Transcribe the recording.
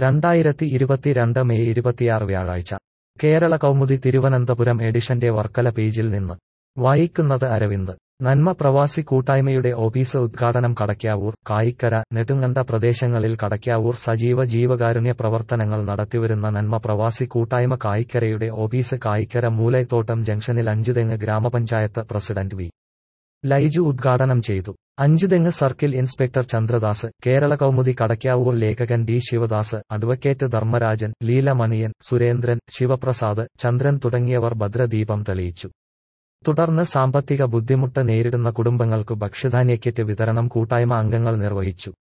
രണ്ടായിരത്തി ഇരുപത്തിരണ്ട് മെയ് ഇരുപത്തിയാറ് വ്യാഴാഴ്ച കേരള കൗമുദി തിരുവനന്തപുരം എഡിഷന്റെ വർക്കല പേജിൽ നിന്ന് വായിക്കുന്നത് അരവിന്ദ് നന്മ പ്രവാസി കൂട്ടായ്മയുടെ ഓഫീസ് ഉദ്ഘാടനം കടയ്ക്കാവൂർ കായിക്കര നെടുങ്കണ്ട പ്രദേശങ്ങളിൽ കടയ്ക്കാവൂർ സജീവ ജീവകാരുണ്യ പ്രവർത്തനങ്ങൾ നടത്തിവരുന്ന നന്മ പ്രവാസി കൂട്ടായ്മ കായിക്കരയുടെ ഓഫീസ് കായിക്കര മൂലൈത്തോട്ടം ജംഗ്ഷനിൽ അഞ്ചുതെങ്ങ് ഗ്രാമപഞ്ചായത്ത് പ്രസിഡന്റ് വി ലൈജു ഉദ്ഘാടനം ചെയ്തു അഞ്ചുതെങ്ങ് സർക്കിൾ ഇൻസ്പെക്ടർ ചന്ദ്രദാസ് കേരള കൗമുദി കടയ്ക്കാവൂർ ലേഖകൻ ഡി ശിവദാസ് അഡ്വക്കേറ്റ് ധർമ്മരാജൻ ലീലമണിയൻ സുരേന്ദ്രൻ ശിവപ്രസാദ് ചന്ദ്രൻ തുടങ്ങിയവർ ഭദ്രദീപം തെളിയിച്ചു തുടർന്ന് സാമ്പത്തിക ബുദ്ധിമുട്ട് നേരിടുന്ന കുടുംബങ്ങൾക്ക് ഭക്ഷ്യധാന്യ കിറ്റ് വിതരണം കൂട്ടായ്മ അംഗങ്ങൾ നിർവഹിച്ചു